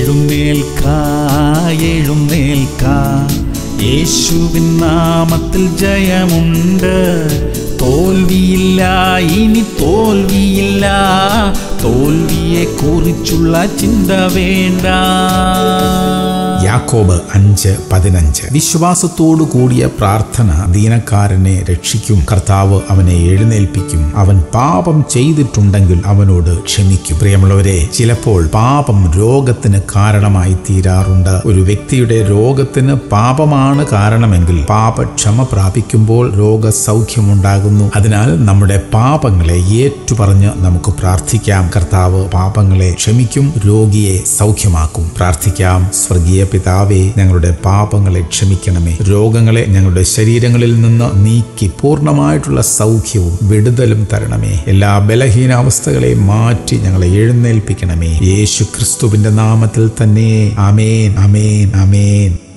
എഴുന്നേൽക്ക എഴുന്നേൽക്ക യേശുവിൻ നാമത്തിൽ ജയമുണ്ട് തോൽവിയില്ല ഇനി തോൽവിയില്ല തോൽവിയെ കുറിച്ചുള്ള ചിന്ത വേണ്ട യാക്കോബ് അഞ്ച് പതിനഞ്ച് വിശ്വാസത്തോടു കൂടിയ പ്രാർത്ഥന ദീനക്കാരനെ രക്ഷിക്കും കർത്താവ് അവനെ എഴുന്നേൽപ്പിക്കും അവൻ പാപം ചെയ്തിട്ടുണ്ടെങ്കിൽ അവനോട് ക്ഷമിക്കും പ്രിയമുള്ളവരെ ചിലപ്പോൾ പാപം രോഗത്തിന് കാരണമായി തീരാറുണ്ട് ഒരു വ്യക്തിയുടെ രോഗത്തിന് പാപമാണ് കാരണമെങ്കിൽ പാപക്ഷമ പ്രാപിക്കുമ്പോൾ രോഗസൗഖ്യമുണ്ടാകുന്നു അതിനാൽ നമ്മുടെ പാപങ്ങളെ ഏറ്റുപറഞ്ഞ് നമുക്ക് പ്രാർത്ഥിക്കാം കർത്താവ് പാപങ്ങളെ ക്ഷമിക്കും രോഗിയെ സൗഖ്യമാക്കും പ്രാർത്ഥിക്കാം സ്വർഗീയ പിതാവേ ഞങ്ങളുടെ പാപങ്ങളെ ക്ഷമിക്കണമേ രോഗങ്ങളെ ഞങ്ങളുടെ ശരീരങ്ങളിൽ നിന്ന് നീക്കി പൂർണ്ണമായിട്ടുള്ള സൗഖ്യവും വിടുതലും തരണമേ എല്ലാ ബലഹീനാവസ്ഥകളെയും മാറ്റി ഞങ്ങളെ എഴുന്നേൽപ്പിക്കണമേ യേശു ക്രിസ്തുവിന്റെ നാമത്തിൽ തന്നെ അമേൻ അമേൻ അമേൻ